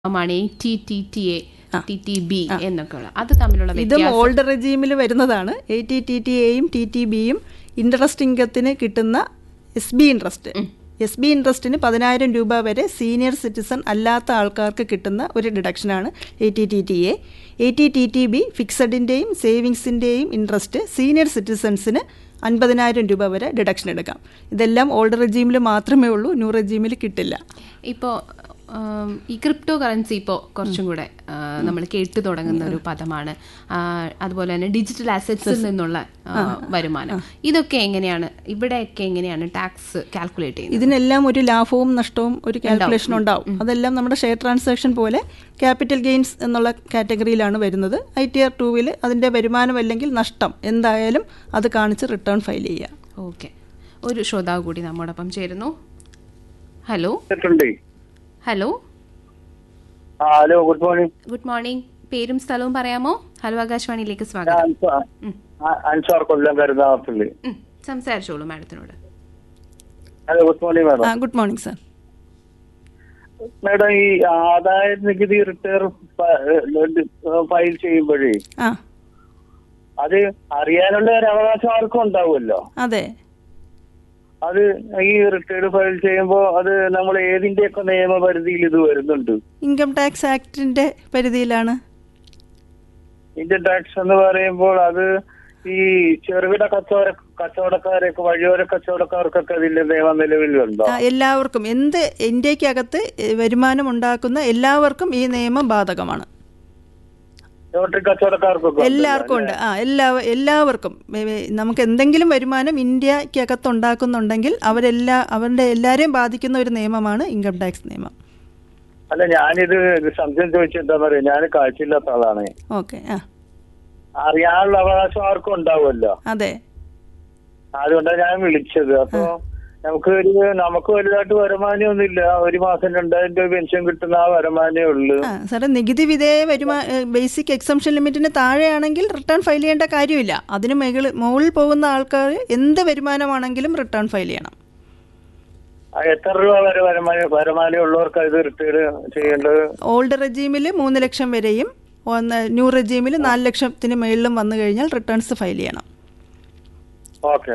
മാണ് ഈ T T T A T T B എന്നൊക്കെയുള്ള അത് തമ്മിലുള്ള ഇതും വ്യത്യാസം ഓൾഡ് റെജീമിൽ വരുന്നതാണ് എ ടി ടി ടി എയും ടി ടി ബിയും ഇൻട്രസ്റ്റ് ഇൻകത്തിന് കിട്ടുന്ന S B interest S B ഇൻട്രസ്റ്റിന് പതിനായിരം രൂപ വരെ സീനിയർ സിറ്റിസൺ അല്ലാത്ത ആൾക്കാർക്ക് കിട്ടുന്ന ഒരു ഡിഡക്ഷനാണ് A T T T A A T T T B ഫിക്സഡിൻ്റെയും സേവിങ്സിൻ്റെയും ഇൻട്രസ്റ്റ് സീനിയർ സിറ്റിസൺസിന് അൻപതിനായിരം രൂപ വരെ ഡിഡക്ഷൻ എടുക്കാം ഇതെല്ലാം ഓൾഡ് റെജീമിൽ മാത്രമേ ഉള്ളൂ ന്യൂ റെജീമിൽ കിട്ടില്ല ഇപ്പോൾ ഈ ക്രിപ്റ്റോ കറൻസി ഇപ്പോൾ കുറച്ചും കൂടെ നമ്മൾ കേട്ടു തുടങ്ങുന്ന ഒരു പദമാണ് ആ, അതുപോലെ തന്നെ ഡിജിറ്റൽ അസറ്റ്സിൽ നിന്നുള്ള ആ, വരുമാനം ഇതൊക്കെ എങ്ങനെയാണ് ഇവിടെയൊക്കെ എങ്ങനെയാണ് ടാക്സ് കാൽക്കുലേറ്റ് ചെയ്യുന്നത് ഇതിനെല്ലാം ഒരു ലാഭവും നഷ്ടവും ഒരു കാൽക്കുലേഷൻ ഉണ്ടാവും അതെല്ലാം നമ്മുടെ ഷെയർ ട്രാൻസാക്ഷൻ പോലെ ക്യാപിറ്റൽ ഗെയിൻസ് എന്നുള്ള കാറ്റഗറിയിലാണ് വരുന്നത് ഐ ടി ആർ ടൂവിൽ അതിൻ്റെ വരുമാനം അല്ലെങ്കിൽ നഷ്ടം എന്തായാലും അത് കാണിച്ച് റിട്ടേൺ ഫയൽ ചെയ്യുക ഓക്കെ ഒരു ശ്രോതാവ് കൂടി നമ്മോടൊപ്പം ചേരുന്നു ഹലോ ണ്ട് ഹലോ ആ hello good morning good morning പേരും സ്ഥലവും പറയാമോ ഹലോ ആകാശവാണിയിലേക്ക് ഞാൻ സ്വാഗതം അൻസാർ- ആ, അൻസാർ കൊല്ലം കരുതാപ്പള്ളി ഉം, സംസാരിച്ചോളൂ മാഡത്തിനോട് ഹലോ ഗുഡ് മോർണിംഗ് ആ madam good morning sir madam ഈ ആദായ നികുതി റിട്ടേൺ ഫയൽ ചെയ്യുമ്പോഴേ ആ അത് അറിയാനുള്ള ഒരു അവകാശം ആർക്കും ഉണ്ടാവുമല്ലോ അതെ അത് ഈ റിട്ടേൺ ഫയൽ ചെയ്യുമ്പോൾ അത് നമ്മൾ ഏതിന്റെയൊക്കെ നിയമപരിധിയിൽ ഇത് വരുന്നുണ്ട് ഇൻകം ടാക്സ് ആക്ടിൻ്റെ പരിധിയിലാണ് ഇന്ത്യൻ ടാക്സ് എന്ന് പറയുമ്പോൾ അത് ഈ ചെറുകിട കച്ചവട കച്ചവടക്കാരൊക്കെ വഴിയോര കച്ചവടക്കാർക്കൊക്കെ അതിന്റെ നിയമം നിലവിലുണ്ടോ ആ, എല്ലാവർക്കും എന്ത് ഇന്ത്യക്കകത്ത് വരുമാനം ഉണ്ടാക്കുന്ന എല്ലാവർക്കും ഈ നിയമം ബാധകമാണ് ലോട്ടറി കച്ചവടക്കാർക്കൊക്കെ എല്ലാവർക്കും ഉണ്ട് ആ എല്ലാ എല്ലാവർക്കും ഏ, ഏ, നമുക്ക് എന്തെങ്കിലും വരുമാനം ഇന്ത്യക്കകത്ത് ഉണ്ടാക്കുന്നുണ്ടെങ്കിൽ അവരെല്ലാ അവരുടെ എല്ലാവരെയും ബാധിക്കുന്ന ഒരു നിയമമാണ് ഇൻകം ടാക്സ് നിയമം അല്ല ഞാനിത് സംശയം ചോദിച്ചെന്താ പറയാ ഞാൻ കാഴ്ചയില്ലാത്ത ആളാണ് ഓക്കെ ആ അറിയാനുള്ള അവകാശം ആർക്കും ഉണ്ടാവുമല്ലോ അതെ അതുകൊണ്ടാണ് ഞാൻ വിളിച്ചത് അപ്പൊ നമുക്ക് ഒരു നമുക്ക് വലുതായിട്ട് വരുമാനമൊന്നുമില്ല ഒരു മാസം രണ്ടായിരം രൂപ പെൻഷൻ കിട്ടുന്ന ആ വരുമാനമേ ഉള്ളൂ ആ സാറേ നികുതി വിധേയ വരുമാ ബേസിക് എക്സംഷൻ ലിമിറ്റിന് താഴെയാണെങ്കിൽ റിട്ടേൺ ഫയൽ ചെയ്യേണ്ട കാര്യമില്ല അതിന് മുകളിൽ മുകളിൽ പോകുന്ന ആൾക്കാർ എന്ത് വരുമാനമാണെങ്കിലും റിട്ടേൺ ഫയൽ ചെയ്യണം ആ, എത്ര രൂപ വരെ വരുമാനം വരുമാനം ഉള്ളവർക്ക് ഇത് റിട്ടേൺ ചെയ്യേണ്ടത് ഓൾഡ് റെജീമിൽ മൂന്ന് ലക്ഷം വരെയും ഒന്ന് ന്യൂ റെജീമിൽ നാല് ലക്ഷത്തിന് മുകളിലും വന്നു കഴിഞ്ഞാൽ റിട്ടേൺസ് ഫയൽ ചെയ്യണം ഓക്കെ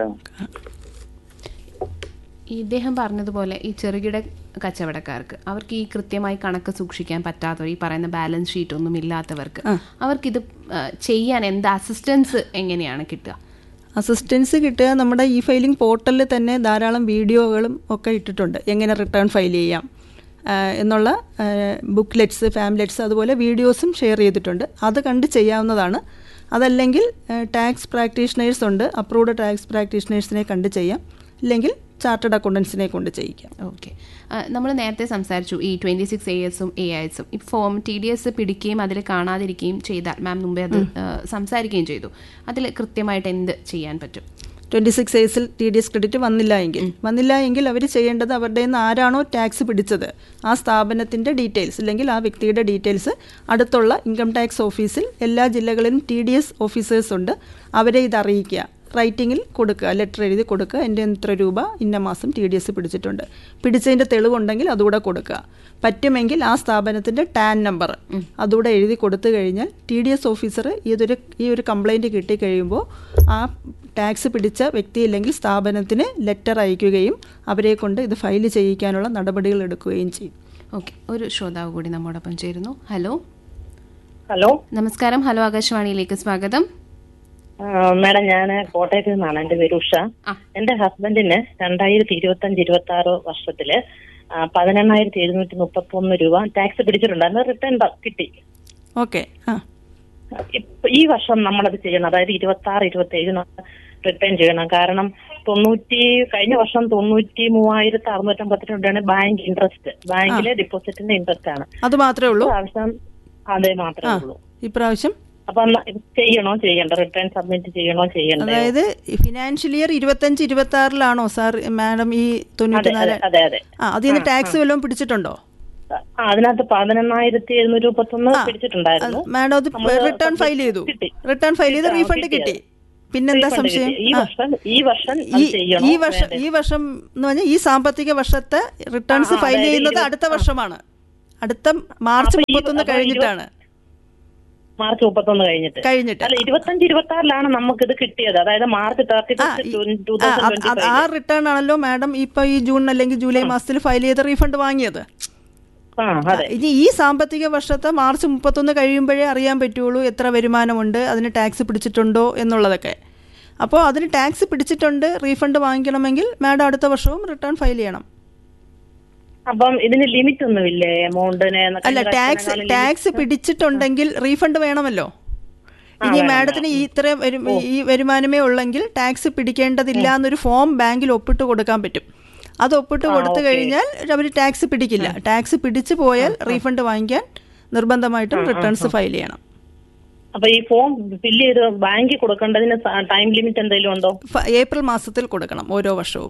ഈ ഇദ്ദേഹം പറഞ്ഞതുപോലെ ഈ ചെറുകിട കച്ചവടക്കാർക്ക് അവർക്ക് ഈ കൃത്യമായി കണക്ക് സൂക്ഷിക്കാൻ പറ്റാത്തവർ ഈ പറയുന്ന ബാലൻസ് ഷീറ്റ് ഒന്നും ഇല്ലാത്തവർക്ക് അവർക്കിത് ആ, ചെയ്യാൻ എന്ത് അസിസ്റ്റൻസ് എങ്ങനെയാണ് കിട്ടുക അസിസ്റ്റൻസ് കിട്ടുക നമ്മുടെ ഈ ഫയലിംഗ് പോർട്ടലിൽ തന്നെ ധാരാളം വീഡിയോകളും ഒക്കെ ഇട്ടിട്ടുണ്ട് എങ്ങനെ റിട്ടേൺ ഫയൽ ചെയ്യാം ആ, എന്നുള്ള ബുക്ക്ലെറ്റ്സ് ഫാംലെറ്റ്സ് അതുപോലെ വീഡിയോസും ഷെയർ ചെയ്തിട്ടുണ്ട് അത് കണ്ട് ചെയ്യാവുന്നതാണ് അതല്ലെങ്കിൽ ടാക്സ് പ്രാക്ടീഷണേഴ്സ് ഉണ്ട് അപ്രൂവ്ഡ് ടാക്സ് പ്രാക്ടീഷണേഴ്സിനെ കണ്ട് ചെയ്യാം ഇല്ലെങ്കിൽ ചാർട്ടേഡ് അക്കൗണ്ടൻസിനെ കൊണ്ട് ചെയ്യിക്കാം ഓക്കെ നമ്മൾ നേരത്തെ സംസാരിച്ചു ഈ ട്വന്റി സിക്സ് എ എസും എ ഐസും ഈ ഫോം ടി ഡി എസ് പിടിക്കുകയും അതിൽ കാണാതിരിക്കുകയും ചെയ്താൽ മാം മുമ്പേ അത് ആ, സംസാരിക്കുകയും ചെയ്തു അതിൽ കൃത്യമായിട്ട് എന്ത് ചെയ്യാൻ പറ്റും ട്വൻറ്റി സിക്സ് ഏഴ്സിൽ ടി ഡി എസ് ക്രെഡിറ്റ് വന്നില്ല എങ്കിൽ വന്നില്ല എങ്കിൽ അവർ ചെയ്യേണ്ടത് അവരുടെ നിന്ന് ആരാണോ ടാക്സ് പിടിച്ചത് ആ സ്ഥാപനത്തിൻ്റെ ഡീറ്റെയിൽസ് അല്ലെങ്കിൽ ആ വ്യക്തിയുടെ ഡീറ്റെയിൽസ് അടുത്തുള്ള ഇൻകം ടാക്സ് ഓഫീസിൽ എല്ലാ ജില്ലകളിലും ടി ഡി എസ് ഓഫീസേഴ്സ് ഉണ്ട് അവരെ ഇത് അറിയിക്കുക റൈറ്റിങ്ങിൽ കൊടുക്കുക ലെറ്റർ എഴുതി കൊടുക്കുക എൻ്റെ ഇത്ര രൂപ ഇന്ന മാസം ടി ഡി എസ് പിടിച്ചിട്ടുണ്ട് പിടിച്ചതിൻ്റെ തെളിവുണ്ടെങ്കിൽ അതുകൂടെ കൊടുക്കുക പറ്റുമെങ്കിൽ ആ സ്ഥാപനത്തിൻ്റെ ടാൻ നമ്പർ അതുകൂടെ എഴുതി കൊടുത്തു കഴിഞ്ഞാൽ ടി ഡി എസ് ഓഫീസർ ഇതൊരു ഈ ഒരു കംപ്ലൈൻറ്റ് കിട്ടിക്കഴിയുമ്പോൾ ആ ടാക്സ് പിടിച്ച വ്യക്തിയില്ലെങ്കിൽ സ്ഥാപനത്തിന് ലെറ്റർ അയക്കുകയും അവരെ കൊണ്ട് ഇത് ഫയൽ ചെയ്യിക്കാനുള്ള നടപടികൾ എടുക്കുകയും ചെയ്യും ഓക്കെ ഒരു ശ്രോതാവ് കൂടി നമ്മോടൊപ്പം ചേരുന്നു ഹലോ ഹലോ നമസ്കാരം ഹലോ ആകാശവാണിയിലേക്ക് സ്വാഗതം ആ, മാഡം ഞാൻ കോട്ടയത്ത് നിന്നാണ് എന്റെ പേര് ഉഷ ആ. എന്റെ ഹസ്ബൻഡിന് രണ്ടായിരത്തി ഇരുപത്തി അഞ്ച് ഇരുപത്തി ആറ് വർഷത്തില് ആ, പതിനെണ്ണായിരത്തി എഴുന്നൂറ്റി മുപ്പത്തി ഒന്ന് രൂപ ടാക്സ് പിടിച്ചിട്ടുണ്ടായിരുന്നു റിട്ടേൺ കിട്ടി ഓക്കെ ആ ഇപ്പ- ഈ വർഷം നമ്മളത് ചെയ്യണം അതായത് ഇരുപത്തി ആറ് ഇരുപത്തി ഏഴ് റിട്ടേൺ ചെയ്യണം കാരണം തൊണ്ണൂറ്റി കഴിഞ്ഞ വർഷം തൊണ്ണൂറ്റി മൂവായിരത്തി അറുന്നൂറ്റമ്പത്തി രൂപയാണ് ബാങ്ക് ഇൻട്രസ്റ്റ് ബാങ്കിലെ ഡിപ്പോസിറ്റിന്റെ ഇൻട്രസ്റ്റ് ആണ് അത് മാത്രമേ ഉള്ളൂ പ്രാവശ്യം അതേ മാത്രമേ ആ ഉള്ളൂ ഇപ്രാവശ്യം അപ്പൊ ന- ഇത് ചെയ്യണോ ചെയ്യണ്ട റിട്ടേൺ സബ്മിറ്റ് ചെയ്യണോ ചെയ്യണ്ടോ അതായത് ഫിനാൻഷ്യൽ ഇയർ ഇരുപത്തഞ്ച് ഇരുപത്തി ആറിലാണോ സാർ മാഡം ഈ തൊണ്ണൂറ്റി നാല് അതെ അതെ ആ അതിൽ നിന്ന് ടാക്സ് വല്ലതും പിടിച്ചിട്ടുണ്ടോ ആ, അതിനകത്ത് പതിനെണ്ണായിരത്തി എഴുന്നൂറ്റി മുപ്പത്തൊന്ന് ആ. പിടിച്ചിട്ടുണ്ടായിരുന്നു മാഡം അത് നമ്മള് റിട്ടേൺ ഫയൽ ചെയ്തു കിട്ടി. റിട്ടേൺ ഫയൽ ചെയ്ത് ആ, റീഫണ്ട് കിട്ടി കിട്ടി അത്. പിന്നെന്താ Refund സംശയം കിട്ടി. ഈ ആ. വർഷം ഈ വർഷം അത് ഈ ചെയ്യണോ ഈ വർഷം വേണ്ടേ? ഈ വർഷം എന്ന് പറഞ്ഞാൽ ഈ സാമ്പത്തിക വർഷത്തെ റിട്ടേൺസ് ആ, ഫയൽ അതായത് ചെയ്യുന്നത് ഇരുപത്- അടുത്ത വർഷമാണ് അടുത്ത മാർച്ച് അപ്പൊ ഈ- മുപ്പത്തൊന്ന് അപ്പൊ കഴിഞ്ഞിട്ടാണ് മാർച്ച് മുപ്പത്തൊന്ന് കഴിഞ്ഞിട്ട് കഴിഞ്ഞിട്ട് അല്ല ഇരുപത്തഞ്ച് ഇരുപത്തി ആറിലാണ് നമുക്ക് ഇത് കിട്ടിയത് അതായത് മാർച്ച് തേർട്ടി ആ, ഈ- ആ, അത് അത് ആ റിട്ടേൺ ആണല്ലോ മാഡം ഇപ്പൊ ഈ ജൂൺ അല്ലെങ്കിൽ ജൂലൈ മാസത്തിൽ ഫയൽ ചെയ്ത റീഫണ്ട് വാങ്ങിയത് ആ അതെ ഇനി ഈ സാമ്പത്തിക വർഷത്തെ മാർച്ച് മുപ്പത്തൊന്ന് കഴിയുമ്പോഴേ അറിയാൻ പറ്റുള്ളൂ എത്ര വരുമാനമുണ്ട് അതിന് ടാക്സ് പിടിച്ചിട്ടുണ്ടോ എന്നുള്ളതൊക്കെ അപ്പോൾ അതിന് ടാക്സ് പിടിച്ചിട്ടുണ്ട് റീഫണ്ട് വാങ്ങിക്കണമെങ്കിൽ മാഡം അടുത്ത വർഷവും റിട്ടേൺ ഫയൽ ചെയ്യണം അപ്പം ഇതിന് ലിമിറ്റ് ഒന്നുമില്ലേ എമൗണ്ടിന് അല്ല ടാക്സ് ടാക്സ് പിടിച്ചിട്ടുണ്ടെങ്കിൽ റീഫണ്ട് വേണമല്ലോ ഇനി മാഡത്തിന് ഈ ഇത്ര വരു- ഈ വരുമാനമേ ഉള്ളെങ്കിൽ ടാക്സ് പിടിക്കേണ്ടതില്ല എന്നൊരു ഫോം ബാങ്കിൽ ഒപ്പിട്ട് കൊടുക്കാൻ പറ്റും അത് ഒപ്പിട്ട് കൊടുത്തു കഴിഞ്ഞാൽ അവർ ടാക്സ് പിടിക്കില്ല ടാക്സ് പിടിച്ചു പോയാൽ റീഫണ്ട് വാങ്ങിക്കാൻ നിർബന്ധമായിട്ടും റിട്ടേൺസ് ഫയൽ ചെയ്യണം അപ്പൊ ഈ ഫോം ഫില്ല് ചെയ്ത് ബാങ്കിൽ കൊടുക്കേണ്ടതിന് ടൈം ലിമിറ്റ് എന്തെങ്കിലും ഉണ്ടോ ഫ- ഏപ്രിൽ മാസത്തിൽ കൊടുക്കണം ഓരോ വർഷവും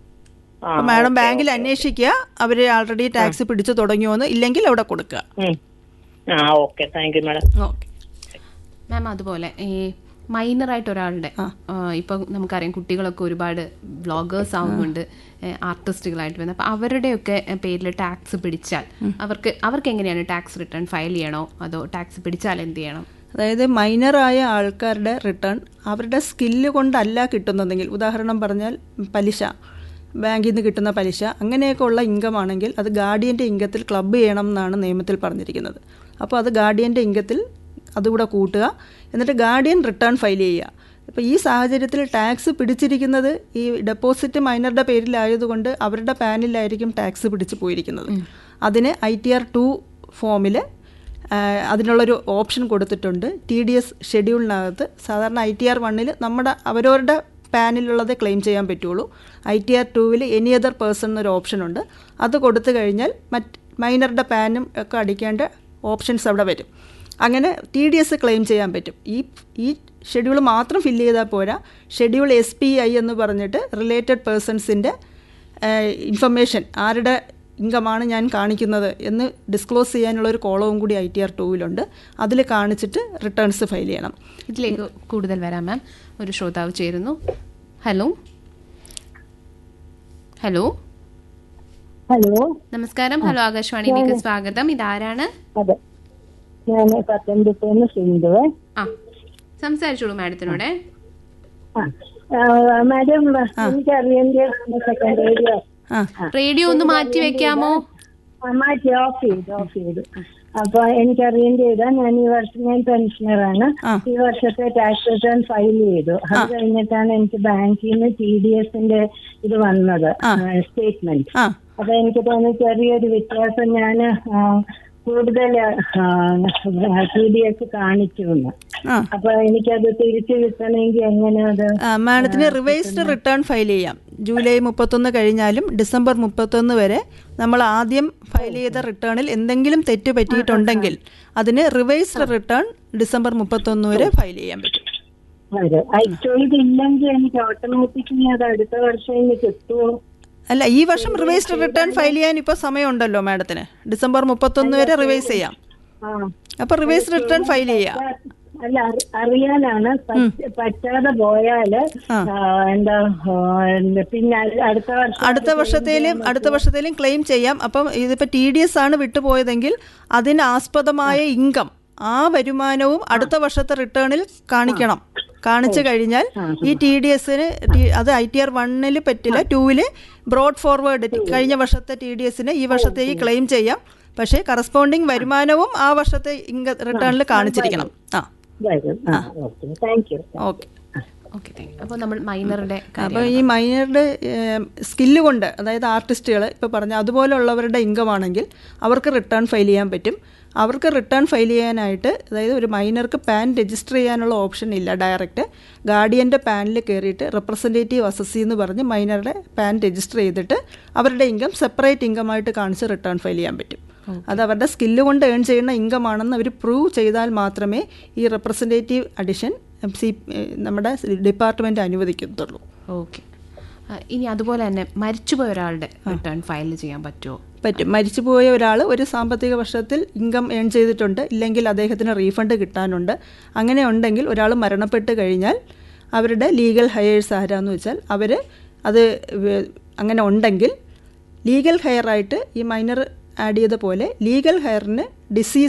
ആ, അപ്പോൾ മാഡം ബാങ്കിൽ അന്വേഷിക്കുക അവർ ആൾറെഡി ടാക്സ് പിടിച്ചു തുടങ്ങിയോന്ന് ഇല്ലെങ്കിൽ അവിടെ കൊടുക്കുക ഉം. ആ okay thank you madam okay ma'am അതുപോലെ ഈ മൈനറായിട്ട് ഒരാളുടെ ഇപ്പൊ നമുക്കറിയാം കുട്ടികളൊക്കെ ഒരുപാട് വ്ളോഗേഴ്സ് ആവുന്നുണ്ട് ആർട്ടിസ്റ്റുകളായിട്ട് വരുന്നത് അപ്പൊ അവരുടെയൊക്കെ പേരിൽ ടാക്സ് പിടിച്ചാൽ അവർക്ക് അവർക്ക് എങ്ങനെയാണ് ടാക്സ് റിട്ടേൺ ഫയൽ ചെയ്യണോ അതോ ടാക്സ് പിടിച്ചാൽ എന്ത് ചെയ്യണം അതായത് മൈനറായ ആൾക്കാരുടെ റിട്ടേൺ അവരുടെ സ്കില്ല് കൊണ്ടല്ല കിട്ടുന്നതെങ്കിൽ ഉദാഹരണം പറഞ്ഞാൽ പലിശ ബാങ്കിൽ നിന്ന് കിട്ടുന്ന പലിശ അങ്ങനെയൊക്കെ ഉള്ള ഇൻകം ആണെങ്കിൽ അത് ഗാർഡിയൻ്റെ ഇൻകത്തിൽ ക്ലബ്ബ് ചെയ്യണം എന്നാണ് നിയമത്തിൽ പറഞ്ഞിരിക്കുന്നത് അപ്പോൾ അത് ഗാർഡിയൻ്റെ ഇൻകത്തിൽ അതുകൂടെ കൂട്ടുക എന്നിട്ട് ഗാർഡിയൻ റിട്ടേൺ ഫയൽ ചെയ്യുക അപ്പോൾ ഈ സാഹചര്യത്തിൽ ടാക്സ് പിടിച്ചിരിക്കുന്നത് ഈ ഡെപ്പോസിറ്റ് മൈനറുടെ പേരിലായതുകൊണ്ട് അവരുടെ പാനിലായിരിക്കും ടാക്സ് പിടിച്ച് പോയിരിക്കുന്നത് അതിന് ഐ ടി ആർ ടു ഫോമിൽ ആഹ് അതിനുള്ളൊരു ഓപ്ഷൻ കൊടുത്തിട്ടുണ്ട് ടി ഡി എസ് ഷെഡ്യൂളിനകത്ത് സാധാരണ ഐ ടി ആർ വണ്ണിൽ നമ്മുടെ അവരവരുടെ പാനിലുള്ളതേ ക്ലെയിം ചെയ്യാൻ പറ്റുള്ളൂ ഐ ടി ആർ ടൂവിൽ എനി അതർ പേഴ്സൺ എന്നൊരു ഓപ്ഷൻ ഉണ്ട് അത് കൊടുത്തു കഴിഞ്ഞാൽ മറ്റ് മൈനറുടെ പാനും ഒക്കെ അടിക്കേണ്ട ഓപ്ഷൻസ് അവിടെ വരും അങ്ങനെ ടി ഡി എസ് ക്ലെയിം ചെയ്യാൻ പറ്റും ഈ ഈ ഷെഡ്യൂൾ മാത്രം ഫില്ല് ചെയ്താൽ പോരാ ഷെഡ്യൂൾ എസ് പി ഐ എന്ന് പറഞ്ഞിട്ട് റിലേറ്റഡ് പേഴ്സൺസിൻ്റെ ഇൻഫർമേഷൻ ആരുടെ ഇൻകമാണ് ഞാൻ കാണിക്കുന്നത് എന്ന് ഡിസ്ക്ലോസ് ചെയ്യാനുള്ള ഒരു കോളവും കൂടി ഐ ടി ആർ ടൂവിലുണ്ട് അതിൽ കാണിച്ചിട്ട് റിട്ടേൺസ് ഫയൽ ചെയ്യണം ഇതിലേക്ക് കൂടുതൽ വരാം മാം ഒരു ശ്രോതാവ് ചേരുന്നു ഹലോ ഹലോ ഹലോ നമസ്കാരം ഹലോ ആകാശവാണിയിലേക്ക് സ്വാഗതം ഇതാരാണ് അതെ ഞാൻ പത്തനംതിട്ടന്ന് സിന്ധുവേ ആ സംസാരിച്ചോളൂ മാഡത്തിനോടെ ആ ആ, മാഡം എനിക്ക് അറിയേണ്ട സെക്കൻഡ് ഏരിയ ആ റേഡിയോ ഒന്ന് മാറ്റി വെക്കാമോ മാറ്റി ഓഫ് ചെയ്തു ഓഫ് ചെയ്തു അപ്പൊ എനിക്ക് അറിയേണ്ട ചെയ്താ ഞാൻ ഈ വർഷം ഞാൻ പെൻഷനറാണ് ആ. ഈ വർഷത്തെ ടാക്സ് റിട്ടേൺ ഫയൽ ചെയ്തു അത് കഴിഞ്ഞിട്ടാണ് എനിക്ക് ബാങ്കിൽ നിന്ന് ടി ഡി എസിന്റെ ഇത് വന്നത് സ്റ്റേറ്റ്മെന്റ് ആ അപ്പൊ എനിക്ക് തോന്നുന്നു ചെറിയൊരു വ്യത്യാസം ഞാൻ കൂടുതൽ ടി ഡി എസ് കാണിച്ചു എന്ന് ആ അപ്പൊ എനിക്കത് തിരിച്ചു കിട്ടണമെങ്കിൽ എങ്ങനെ അത് ആ, മാഡത്തിന് റിവൈസ്ഡ് റിട്ടേൺ ഫയൽ ചെയ്യാം ജൂലൈ മുപ്പത്തൊന്ന് കഴിഞ്ഞാലും ഡിസംബർ മുപ്പത്തൊന്ന് വരെ നമ്മൾ ആദ്യം ഫയൽ ചെയ്ത റിട്ടേണിൽ എന്തെങ്കിലും തെറ്റ് പറ്റിയിട്ടുണ്ടെങ്കിൽ അതിന് റിവൈസ്ഡ് റിട്ടേൺ ഡിസംബർ മുപ്പത്തൊന്ന് വരെ ഫയൽ ചെയ്യാൻ പറ്റും വരും ആക്ച്വലി ഇതില്ലെങ്കിൽ എനിക്ക് ഓട്ടോമാറ്റിക്കലി അത് അടുത്ത വർഷം ഇനി കിട്ടുമോ അല്ല ഈ വർഷം റിവൈസ്ഡ് റിട്ടേൺ ഫയൽ ചെയ്യാൻ ഇപ്പോൾ സമയമുണ്ടല്ലോ മാഡത്തിന് ഡിസംബർ മുപ്പത്തൊന്ന് വരെ റിവൈസ് ചെയ്യാം ആ അപ്പോൾ റിവൈസ് റിട്ടേൺ ഫയൽ ചെയ്യാം അല്ല അറി- അറിയാനാണ് പറ്റ- പറ്റാതെ പോയാല് ആ, എന്താ ആ, എന്താ, പിന്നെ അ- അടുത്ത വർഷം അടുത്ത വർഷത്തേലും അടുത്ത വർഷത്തേലും ക്ലെയിം ചെയ്യാം അപ്പം ഇതിപ്പോൾ ടി ഡി എസ് ആണ് വിട്ടുപോയതെങ്കിൽ അതിന് ആസ്പദമായ ഇൻകം ആ വരുമാനവും അടുത്ത വർഷത്തെ റിട്ടേണിൽ കാണിക്കണം കാണിച്ചു കഴിഞ്ഞാൽ ഈ ടി ഡി എസിന് അത് ഐ ടി ആർ വണ്ണിൽ പറ്റില്ല ടൂവില് ബ്രോഡ് ഫോർവേഡ് കഴിഞ്ഞ വർഷത്തെ ടി ഡി എസിന് ഈ വർഷത്തേക്ക് ക്ലെയിം ചെയ്യാം പക്ഷേ കറസ്പോണ്ടിങ് വരുമാനവും ആ വർഷത്തെ ഇൻകം റിട്ടേണിൽ കാണിച്ചിരിക്കണം ആ വരും ആ okay thank you okay okay thank അപ്പോൾ നമ്മൾ മൈനറുടെ അപ്പോൾ ഈ മൈനറുടെ സ്കില്ല് കൊണ്ട് അതായത് ആർട്ടിസ്റ്റുകൾ ഇപ്പോൾ പറഞ്ഞ അതുപോലുള്ളവരുടെ ഇൻകം ആണെങ്കിൽ അവർക്ക് റിട്ടേൺ ഫയൽ ചെയ്യാൻ പറ്റും അവർക്ക് റിട്ടേൺ ഫയൽ ചെയ്യാനായിട്ട് അതായത് ഒരു മൈനർക്ക് പാൻ രജിസ്റ്റർ ചെയ്യാനുള്ള ഓപ്ഷൻ ഇല്ല ഡയറക്റ്റ് ഗാർഡിയൻ്റെ പാനിൽ കയറിയിട്ട് റെപ്രസെൻറ്റേറ്റീവ് അസസി എന്ന് പറഞ്ഞ് മൈനറുടെ പാൻ രജിസ്റ്റർ ചെയ്തിട്ട് അവരുടെ ഇൻകം സെപ്പറേറ്റ് ഇൻകമായിട്ട് കാണിച്ച് റിട്ടേൺ ഫയൽ ചെയ്യാൻ പറ്റും അത് അവരുടെ സ്കില്ല് കൊണ്ട് ഏൺ ചെയ്യുന്ന ഇൻകം ആണെന്ന് അവർ പ്രൂവ് ചെയ്താൽ മാത്രമേ ഈ റെപ്രസെൻറ്റേറ്റീവ് അഡിഷൻ സി നമ്മുടെ ഡിപ്പാർട്ട്മെൻറ്റ് അനുവദിക്കത്തുള്ളൂ ഓക്കെ ഇനി അതുപോലെ തന്നെ മരിച്ചുപോയ ഒരാളുടെ റിട്ടേൺ ഫയൽ ചെയ്യാൻ പറ്റുമോ പറ്റും മരിച്ചുപോയ ഒരാൾ ഒരു സാമ്പത്തിക വർഷത്തിൽ ഇൻകം ഏൺ ചെയ്തിട്ടുണ്ട് ഇല്ലെങ്കിൽ അദ്ദേഹത്തിന് റീഫണ്ട് കിട്ടാനുണ്ട് അങ്ങനെ ഉണ്ടെങ്കിൽ ഒരാൾ മരണപ്പെട്ട് കഴിഞ്ഞാൽ അവരുടെ ലീഗൽ ഹയേഴ്സ് ആരാന്ന് വെച്ചാൽ അവർ അത് വേ- അങ്ങനെ ഉണ്ടെങ്കിൽ ലീഗൽ ഹയറായിട്ട് ഈ മൈനർ ആഡ് ചെയ്ത പോലെ ലീഗൽ ഹെയറിന് ഡിസീസ്